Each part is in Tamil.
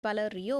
பலரியோ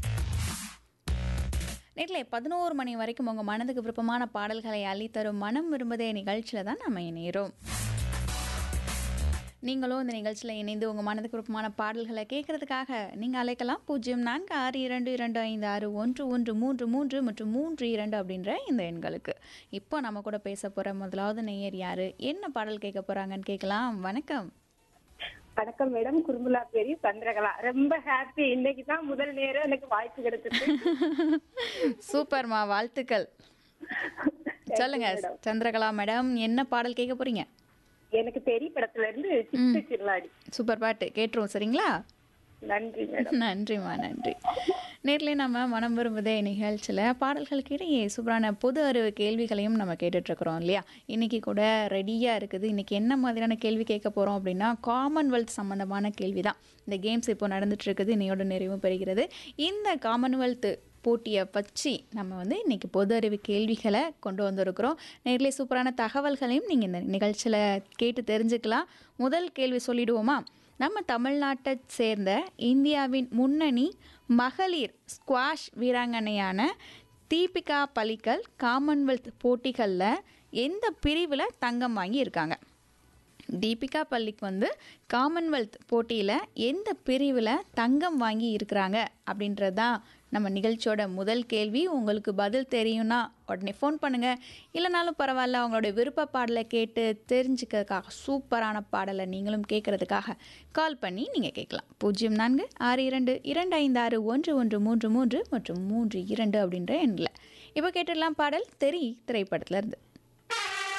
நேரில் பதினோரு மணி வரைக்கும் உங்கள் மனதுக்கு விருப்பமான பாடல்களை அள்ளித்தரும் மனம் விரும்புதே நிகழ்ச்சியில் தான் நம்ம இணைகிறோம் நீங்களும் இந்த நிகழ்ச்சியில் இணைந்து உங்கள் மனதுக்கு விருப்பமான பாடல்களை கேட்கறதுக்காக நீங்கள் அழைக்கலாம் பூஜ்ஜியம் நான்கு ஆறு இரண்டு இரண்டு ஐந்து ஆறு ஒன்று ஒன்று மூன்று மூன்று மற்றும் மூன்று இரண்டு அப்படின்ற இந்த எண்களுக்கு இப்போ நம்ம கூட பேச போகிற முதலாவது நேயர் யார் என்ன பாடல் கேட்க போகிறாங்கன்னு கேட்கலாம் வணக்கம் வணக்கம் மேடம் குறும்புலா பேரி சந்திரகலா ரொம்ப ஹாப்பி இன்னைக்கு தான் முதல் நேரம் எனக்கு வாய்ப்பு கிடைச்சது சூப்பர்மா வாழ்த்துக்கள் சொல்லுங்க சந்திரகலா மேடம் என்ன பாடல் கேட்க போறீங்க எனக்கு தெரிய படத்துல இருந்து சித்து சில்லாடி சூப்பர் பாட்டு கேட்டுருவோம் சரிங்களா நன்றி மேடம் நன்றிம்மா நன்றி நேர்லயே நம்ம மனம் விரும்புதே நிகழ்ச்சியில் பாடல்களுக்கு இடையே சூப்பரான பொது அறிவு கேள்விகளையும் நம்ம கேட்டுட்ருக்குறோம் இல்லையா இன்னைக்கு கூட ரெடியாக இருக்குது இன்னைக்கு என்ன மாதிரியான கேள்வி கேட்க போகிறோம் அப்படின்னா காமன்வெல்த் சம்மந்தமான கேள்வி தான் இந்த கேம்ஸ் இப்போ நடந்துட்டு இருக்குது இன்னையோட நிறைவு பெறுகிறது இந்த காமன்வெல்த் போட்டியை வச்சு நம்ம வந்து இன்றைக்கி பொது அறிவு கேள்விகளை கொண்டு வந்திருக்கிறோம் நேர்லேயே சூப்பரான தகவல்களையும் நீங்கள் இந்த நிகழ்ச்சியில் கேட்டு தெரிஞ்சுக்கலாம் முதல் கேள்வி சொல்லிடுவோமா நம்ம தமிழ்நாட்டை சேர்ந்த இந்தியாவின் முன்னணி மகளிர் ஸ்குவாஷ் வீராங்கனையான தீபிகா பலிக்கல் காமன்வெல்த் போட்டிகளில் எந்த பிரிவில் தங்கம் வாங்கி இருக்காங்க தீபிகா பள்ளிக்கு வந்து காமன்வெல்த் போட்டியில் எந்த பிரிவில் தங்கம் வாங்கி இருக்கிறாங்க அப்படின்றது தான் நம்ம நிகழ்ச்சியோட முதல் கேள்வி உங்களுக்கு பதில் தெரியும்னா உடனே ஃபோன் பண்ணுங்கள் இல்லைனாலும் பரவாயில்ல அவங்களுடைய விருப்ப பாடலை கேட்டு தெரிஞ்சுக்கிறதுக்காக சூப்பரான பாடலை நீங்களும் கேட்குறதுக்காக கால் பண்ணி நீங்கள் கேட்கலாம் பூஜ்ஜியம் நான்கு ஆறு இரண்டு இரண்டு ஐந்து ஆறு ஒன்று ஒன்று மூன்று மூன்று மற்றும் மூன்று இரண்டு அப்படின்ற எண்ணில் இப்போ கேட்டுடலாம் பாடல் தெரி திரைப்படத்துல இருந்து